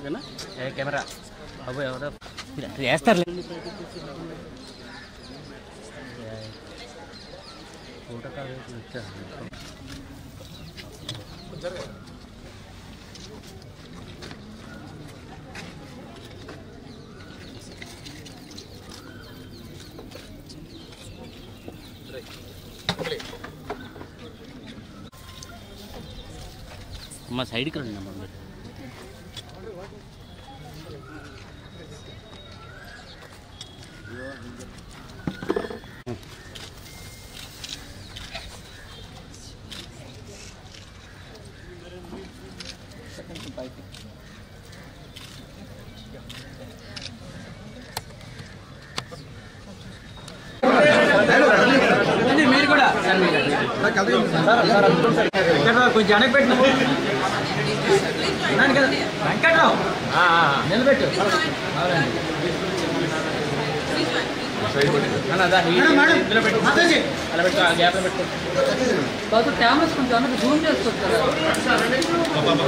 ఓకేనా ఏ కెమెరా బాబు ఎవరో వేస్తారు ఫోటో కాదు వచ్చారు అమ్మ సైడ్కి రండి అమ్మ మీరు కొంచెం వెనక్కి పెట్టిన ఉన్నాను కదా వెంకట్రావు నిలబెట్టు అన్న, దా, ఈ- ఇందులో పెట్టు. అలా పెట్టు, ఆ గ్యాప్లో పెట్టు. బాబు కెమెరాస్ కొంచెం అన్నట్టు జూమ్ చేసుకోవచ్చు కదా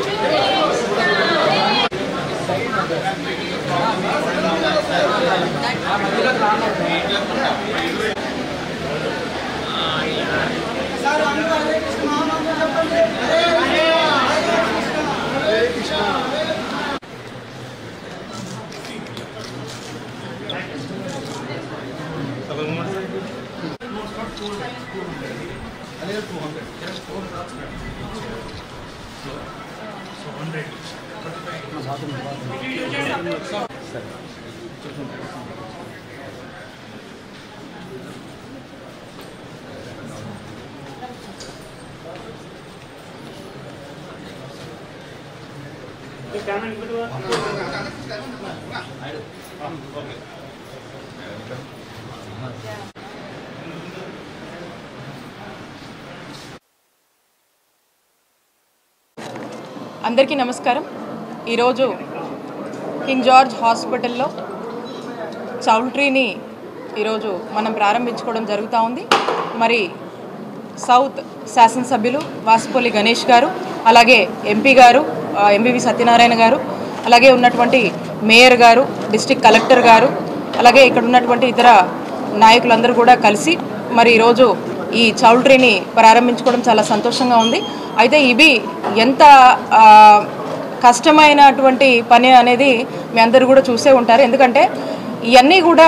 అందరికీ నమస్కారం ఈరోజు కింగ్ జార్జ్ హాస్పిటల్లో చౌల్ట్రీని ఈరోజు మనం ప్రారంభించుకోవడం జరుగుతూ ఉంది మరి సౌత్ శాసనసభ్యులు వాసుపల్లి గణేష్ గారు అలాగే ఎంపీ గారు ఎంబీవి సత్యనారాయణ గారు అలాగే ఉన్నటువంటి మేయర్ గారు డిస్టిక్ కలెక్టర్ గారు అలాగే ఇక్కడ ఉన్నటువంటి ఇతర నాయకులందరూ కూడా కలిసి మరి ఈరోజు ఈ చౌల్ట్రీని ప్రారంభించుకోవడం చాలా సంతోషంగా ఉంది అయితే ఇవి ఎంత ఆ, కష్టమైనటువంటి పని అనేది మీ అందరూ కూడా చూసే ఉంటారు ఎందుకంటే ఇవన్నీ కూడా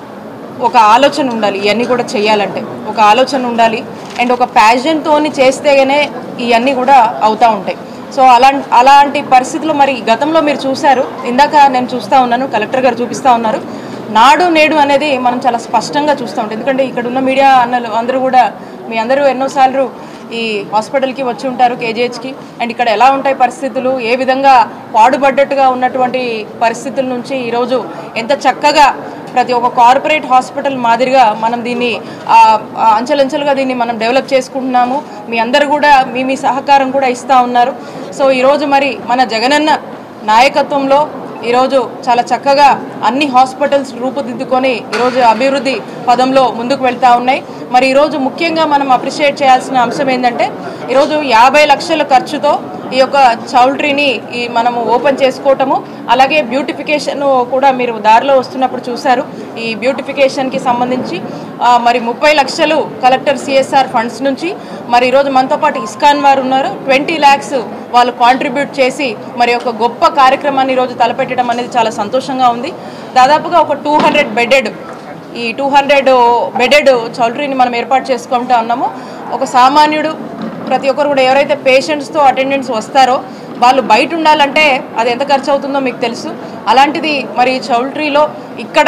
ఒక ఆలోచన ఉండాలి ఇవన్నీ కూడా చేయాలంటే ఒక ఆలోచన ఉండాలి అండ్ ఒక ప్యాషన్తోని చేస్తేనే ఇవన్నీ కూడా అవుతూ ఉంటాయి సో అలా అలాంటి పరిస్థితులు మరి గతంలో మీరు చూశారు ఇందాక నేను చూస్తూ ఉన్నాను కలెక్టర్ గారు చూపిస్తూ ఉన్నారు నాడు నేడు అనేది మనం చాలా స్పష్టంగా చూస్తూ ఉంటాం ఎందుకంటే ఇక్కడ ఉన్న మీడియా అన్నలు అందరూ కూడా మీ అందరూ ఎన్నోసార్లు ఈ హాస్పిటల్కి వచ్చి ఉంటారు కేజీహెచ్కి అండ్ ఇక్కడ ఎలా ఉంటాయి పరిస్థితులు ఏ విధంగా పాడుపడ్డట్టుగా ఉన్నటువంటి పరిస్థితుల నుంచి ఈరోజు ఎంత చక్కగా ప్రతి ఒక్క కార్పొరేట్ హాస్పిటల్ మాదిరిగా మనం దీన్ని ఆ, ఆ, అంచెలంచెలుగా దీన్ని మనం డెవలప్ చేసుకుంటున్నాము మీ అందరు కూడా మీ మీ సహకారం కూడా ఇస్తూ ఉన్నారు సో ఈరోజు మరి మన జగనన్న నాయకత్వంలో ఈరోజు చాలా చక్కగా అన్ని హాస్పిటల్స్ రూపుదిద్దుకొని ఈరోజు అభివృద్ధి పదంలో ముందుకు వెళ్తూ ఉన్నాయి మరి ఈరోజు ముఖ్యంగా మనం అప్రిషియేట్ చేయాల్సిన అంశం ఏంటంటే ఈరోజు యాభై లక్షల ఖర్చుతో ఈ యొక్క చౌల్ట్రీని ఈ మనము ఓపెన్ చేసుకోవటము అలాగే బ్యూటిఫికేషన్ కూడా మీరు దారిలో వస్తున్నప్పుడు చూశారు ఈ బ్యూటిఫికేషన్కి సంబంధించి ఆ, మరి ముప్పై లక్షలు కలెక్టర్ సిఎస్ఆర్ ఫండ్స్ నుంచి మరి ఈరోజు మనతో పాటు ఇస్కాన్ వారు ఉన్నారు ట్వంటీ ల్యాక్స్ వాళ్ళు కాంట్రిబ్యూట్ చేసి మరి ఒక గొప్ప కార్యక్రమాన్ని ఈరోజు తలపెట్టడం అనేది చాలా సంతోషంగా ఉంది దాదాపుగా ఒక టూ హండ్రెడ్ బెడెడ్ ఈ టూ హండ్రెడ్ బెడెడ్ చౌల్ట్రీని మనం ఏర్పాటు చేసుకుంటా ఉన్నాము ఒక సామాన్యుడు ప్రతి ఒక్కరు కూడా ఎవరైతే పేషెంట్స్తో అటెండెంట్స్ వస్తారో వాళ్ళు బయట ఉండాలంటే అది ఎంత ఖర్చు అవుతుందో మీకు తెలుసు అలాంటిది మరి ఈ చౌల్ట్రీలో ఇక్కడ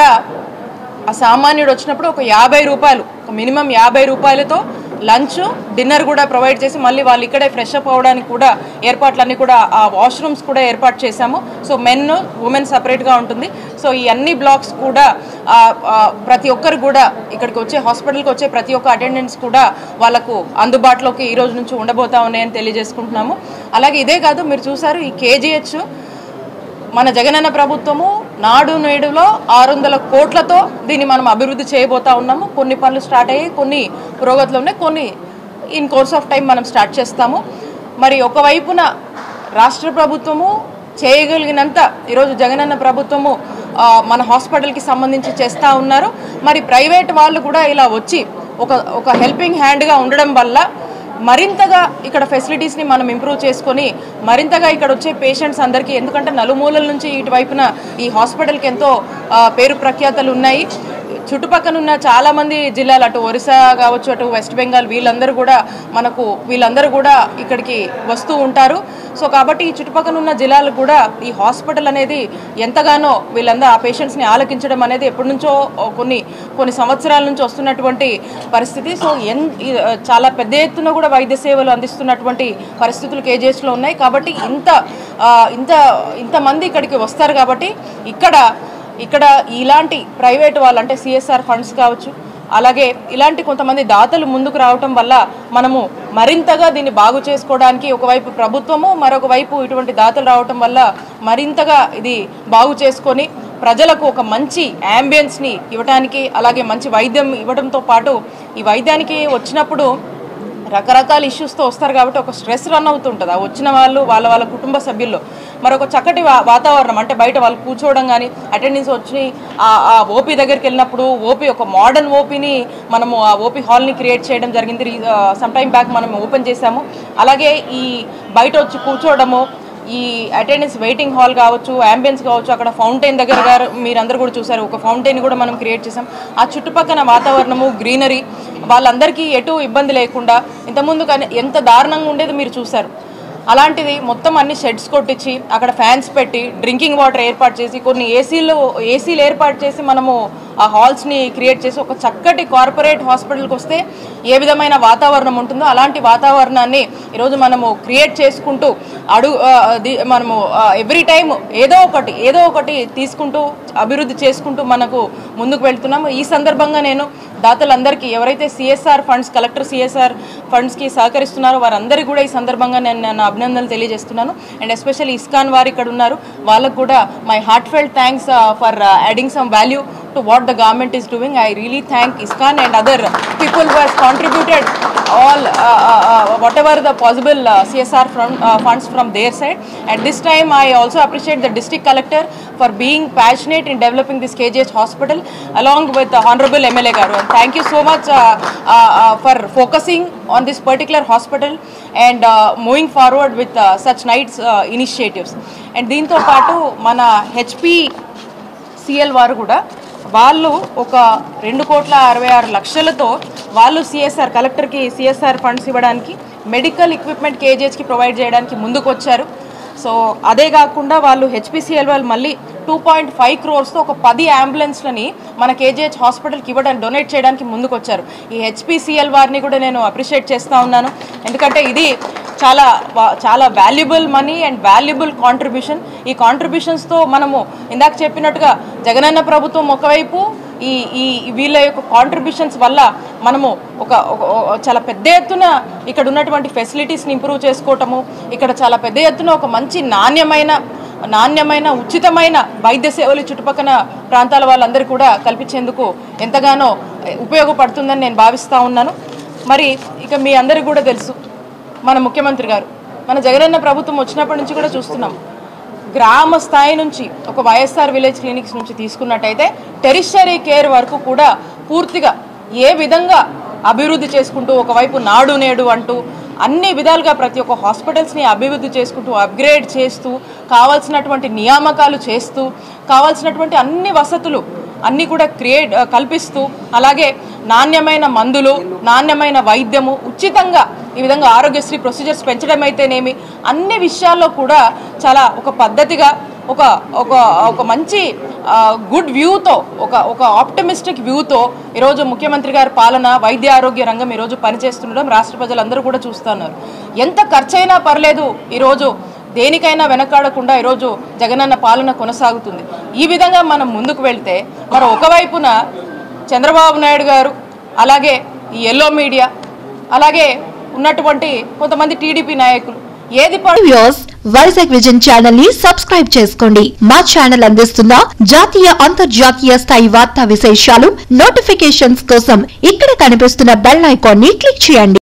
ఆ సామాన్యుడు వచ్చినప్పుడు ఒక యాభై రూపాయలు ఒక మినిమం యాభై రూపాయలతో లంచ్ డిన్నర్ కూడా ప్రొవైడ్ చేసి మళ్ళీ వాళ్ళు ఇక్కడే ఫ్రెష్ అప్ అవ్వడానికి కూడా ఏర్పాట్లన్నీ కూడా ఆ వాష్రూమ్స్ కూడా ఏర్పాటు చేశాము సో మెన్ ఉమెన్ సపరేట్గా ఉంటుంది సో ఈ అన్ని బ్లాక్స్ కూడా ఆ, ఆ, ప్రతి ఒక్కరు కూడా ఇక్కడికి వచ్చే హాస్పిటల్కి వచ్చే ప్రతి ఒక్క అటెండెంట్స్ కూడా వాళ్ళకు అందుబాటులోకి ఈ రోజు నుంచి ఉండబోతా ఉన్నాయని తెలియజేసుకుంటున్నాము అలాగే ఇదే కాదు మీరు చూసారు ఈ కేజీహెచ్ మన జగనన్న ప్రభుత్వము నాడు నేడులో ఆరు వందల కోట్లతో దీన్ని మనం అభివృద్ధి చేయబోతా ఉన్నాము కొన్ని పనులు స్టార్ట్ అయ్యాయి కొన్ని పురోగతిలో ఉన్నాయి కొన్ని ఇన్ కోర్స్ ఆఫ్ టైం మనం స్టార్ట్ చేస్తాము మరి ఒకవైపున రాష్ట్ర ప్రభుత్వము చేయగలిగినంత ఈరోజు జగనన్న ప్రభుత్వము ఆ, మన హాస్పిటల్కి సంబంధించి చేస్తూ ఉన్నారు మరి ప్రైవేట్ వాళ్ళు కూడా ఇలా వచ్చి ఒక ఒక హెల్పింగ్ హ్యాండ్గా ఉండడం వల్ల మరింతగా ఇక్కడ ఫెసిలిటీస్ని మనం ఇంప్రూవ్ చేసుకొని మరింతగా ఇక్కడ వచ్చే పేషెంట్స్ అందరికీ ఎందుకంటే నలుమూలల నుంచి ఇటువైపున ఈ హాస్పిటల్కి ఎంతో ఆ, పేరు ప్రఖ్యాతలు ఉన్నాయి చుట్టుపక్కల ఉన్న చాలా మంది జిల్లాలు అటు ఒరిస్సా కావచ్చు అటు వెస్ట్ బెంగాల్ వీళ్ళందరూ కూడా మనకు వీళ్ళందరూ కూడా ఇక్కడికి వస్తూ ఉంటారు సో కాబట్టి ఈ చుట్టుపక్కల ఉన్న జిల్లాలకు కూడా ఈ హాస్పిటల్ అనేది ఎంతగానో వీళ్ళందరూ ఆ పేషెంట్స్ని ఆలకించడం అనేది ఎప్పటి నుంచో ఓ కొన్ని కొన్ని సంవత్సరాల నుంచి వస్తున్నటువంటి పరిస్థితి సో ఎన్ ఈ- చాలా పెద్ద ఎత్తున కూడా వైద్య సేవలు అందిస్తున్నటువంటి పరిస్థితులు కేజీహెచ్లో ఉన్నాయి కాబట్టి ఇంత ఆ, ఇంత ఇంతమంది ఇక్కడికి వస్తారు కాబట్టి ఇక్కడ ఇక్కడ ఇలాంటి ప్రైవేట్ వాళ్ళు అంటే సిఎస్ఆర్ ఫండ్స్ కావచ్చు అలాగే ఇలాంటి కొంతమంది దాతలు ముందుకు రావటం వల్ల మనము మరింతగా దీన్ని బాగు చేసుకోవడానికి ఒకవైపు ప్రభుత్వము మరొక వైపు ఇటువంటి దాతలు రావటం వల్ల మరింతగా ఇది బాగు చేసుకొని ప్రజలకు ఒక మంచి యాంబియన్స్ని ఇవ్వడానికి అలాగే మంచి వైద్యం ఇవ్వడంతో పాటు ఈ వైద్యానికి వచ్చినప్పుడు రకరకాల ఇష్యూస్తో వస్తారు కాబట్టి ఒక స్ట్రెస్ రన్ అవుతుంటుంది ఆ వచ్చిన వాళ్ళు వాళ్ళ వాళ్ళ కుటుంబ సభ్యుల్లో మరొక చక్కటి వా- వాతావరణం అంటే బయట వాళ్ళు కూర్చోవడం కానీ అటెండెన్స్ వచ్చి ఆ ఆ ఓపీ దగ్గరికి వెళ్ళినప్పుడు ఓపీ ఒక మోడర్న్ ఓపీని మనము ఆ ఓపీ హాల్ని క్రియేట్ చేయడం జరిగింది సమ్ టైం బ్యాక్ మనం ఓపెన్ చేశాము అలాగే ఈ బయట వచ్చి కూర్చోవడము ఈ అటెండెన్స్ వెయిటింగ్ హాల్ కావచ్చు అంబియన్స్ కావచ్చు అక్కడ ఫౌంటైన్ దగ్గర గారు మీరందరూ కూడా చూసారు ఒక ఫౌంటైన్ కూడా మనం క్రియేట్ చేసాం ఆ చుట్టుపక్కల వాతావరణము గ్రీనరీ వాళ్ళందరికీ ఎటు ఇబ్బంది లేకుండా ఇంతకుముందు కానీ ఎంత దారుణంగా ఉండేది మీరు చూసారు అలాంటిది మొత్తం అన్ని షెడ్స్ కొట్టించి అక్కడ ఫ్యాన్స్ పెట్టి డ్రింకింగ్ వాటర్ ఏర్పాటు చేసి కొన్ని ఏసీలు ఏసీలు ఏర్పాటు చేసి మనము ఆ హాల్స్ని క్రియేట్ చేసి ఒక చక్కటి కార్పొరేట్ హాస్పిటల్కి వస్తే ఏ విధమైన వాతావరణం ఉంటుందో అలాంటి వాతావరణాన్ని ఈరోజు మనము క్రియేట్ చేసుకుంటూ అడుగు ఆ, అది మనము ఎవ్రీ టైం ఏదో ఒకటి ఏదో ఒకటి తీసుకుంటూ అభివృద్ధి చేసుకుంటూ మనకు ముందుకు వెళ్తున్నాము ఈ సందర్భంగా నేను దాతలందరికీ ఎవరైతే సిఎస్ఆర్ ఫండ్స్ కలెక్టర్ సిఎస్ఆర్ ఫండ్స్కి సహకరిస్తున్నారో వారందరికీ కూడా ఈ సందర్భంగా నేను నేను అభినందనలు తెలియజేస్తున్నాను అండ్ ఎస్పెషల్లీ ఇస్కాన్ వారు ఇక్కడ ఉన్నారు వాళ్ళకు కూడా my heartfelt thanks for adding some value to what the government is doing I really thank ISKCON and other people who has contributed all uh, uh, uh, whatever the possible uh, CSR from, uh, funds from their side. At this time, I also appreciate the district collector for being passionate in developing this KGH hospital along with the Honorable MLA Garu. And thank you so much uh, uh, uh, for focusing on this particular hospital and uh, moving forward with uh, such nice uh, initiatives. And దీంతో పాటు మన HP CL వారు కూడా వాళ్ళు ఒక రెండు కోట్ల అరవై ఆరు లక్షలతో వాళ్ళు సిఎస్ఆర్ కలెక్టర్కి సిఎస్ఆర్ ఫండ్స్ ఇవ్వడానికి మెడికల్ ఎక్విప్మెంట్ కేజీహెచ్కి ప్రొవైడ్ చేయడానికి ముందుకు వచ్చారు సో అదే కాకుండా వాళ్ళు హెచ్పిసిఎల్ వాళ్ళు మళ్ళీ టూ పాయింట్ ఫైవ్ క్రోర్స్తో ఒక పది అంబులెన్స్లని మన కేజీహెచ్ హాస్పిటల్కి ఇవ్వడానికి డొనేట్ చేయడానికి ముందుకు వచ్చారు ఈ హెచ్పిసిఎల్ వారిని కూడా నేను అప్రిషియేట్ చేస్తూ ఉన్నాను ఎందుకంటే ఇది చాలా వా- చాలా valuable money and valuable contribution ఈ కాంట్రిబ్యూషన్స్తో మనము ఇందాక చెప్పినట్టుగా జగనన్న ప్రభుత్వం ఒకవైపు ఈ ఈ వీళ్ళ యొక్క కాంట్రిబ్యూషన్స్ వల్ల మనము ఒక ఒక- ఒక- చాలా పెద్ద ఎత్తున ఇక్కడ ఉన్నటువంటి ఫెసిలిటీస్ని ఇంప్రూవ్ చేసుకోవటము ఇక్కడ చాలా పెద్ద ఎత్తున ఒక మంచి నాణ్యమైన నాణ్యమైన ఉచితమైన వైద్య సేవలు ఈ చుట్టుపక్కల ప్రాంతాల వాళ్ళందరికీ కూడా కల్పించేందుకు ఎంతగానో ఉపయోగపడుతుందని నేను భావిస్తూ ఉన్నాను మరి ఇక మీ అందరికీ కూడా తెలుసు మన ముఖ్యమంత్రి గారు మన జగనన్న ప్రభుత్వం వచ్చినప్పటి నుంచి కూడా చూస్తున్నాం గ్రామ స్థాయి నుంచి ఒక వైఎస్ఆర్ విలేజ్ క్లినిక్స్ నుంచి తీసుకున్నట్టయితే టెరిషరీ కేర్ వరకు కూడా పూర్తిగా ఏ విధంగా అభివృద్ధి చేసుకుంటూ ఒకవైపు నాడు నేడు అంటూ అన్ని విధాలుగా ప్రతి ఒక్క హాస్పిటల్స్ని అభివృద్ధి చేసుకుంటూ అప్గ్రేడ్ చేస్తూ కావాల్సినటువంటి నియామకాలు చేస్తూ కావాల్సినటువంటి అన్ని వసతులు అన్నీ కూడా క్రియేట్ కల్పిస్తూ అలాగే నాణ్యమైన మందులు నాణ్యమైన వైద్యము ఉచితంగా ఈ విధంగా ఆరోగ్యశ్రీ ప్రొసీజర్స్ పెంచడం అయితేనేమి అన్ని విషయాల్లో కూడా చాలా ఒక పద్ధతిగా ఒక ఒక ఒక మంచి గుడ్ వ్యూతో ఒక ఒక ఆప్టమిస్టిక్ వ్యూతో ఈరోజు ముఖ్యమంత్రి గారి పాలన వైద్య ఆరోగ్య రంగం ఈరోజు పనిచేస్తుండడం రాష్ట్ర ప్రజలందరూ కూడా చూస్తున్నారు ఎంత ఖర్చైనా పర్లేదు ఈరోజు దేనికైనా వెనకాడకుండా ఈరోజు జగనన్న పాలన కొనసాగుతుంది ఈ విధంగా మనం ముందుకు వెళ్తే మరి ఒకవైపున చంద్రబాబు నాయుడు గారు అలాగే ఈ ఎల్లో మీడియా అలాగే ఉన్నటువంటి కొంతమంది టీడీపీ నాయకులు ఏది పడు వ్యూయర్స్ వైజాగ్ విజన్ ఛానల్ ని సబ్స్క్రైబ్ చేసుకోండి మా ఛానల్ అందిస్తున్న జాతీయ అంతర్జాతీయ స్థాయి వార్తా విశేషాలు నోటిఫికేషన్స్ కోసం ఇక్కడ కనిపిస్తున్న బెల్ ఐకాన్ ని క్లిక్ చేయండి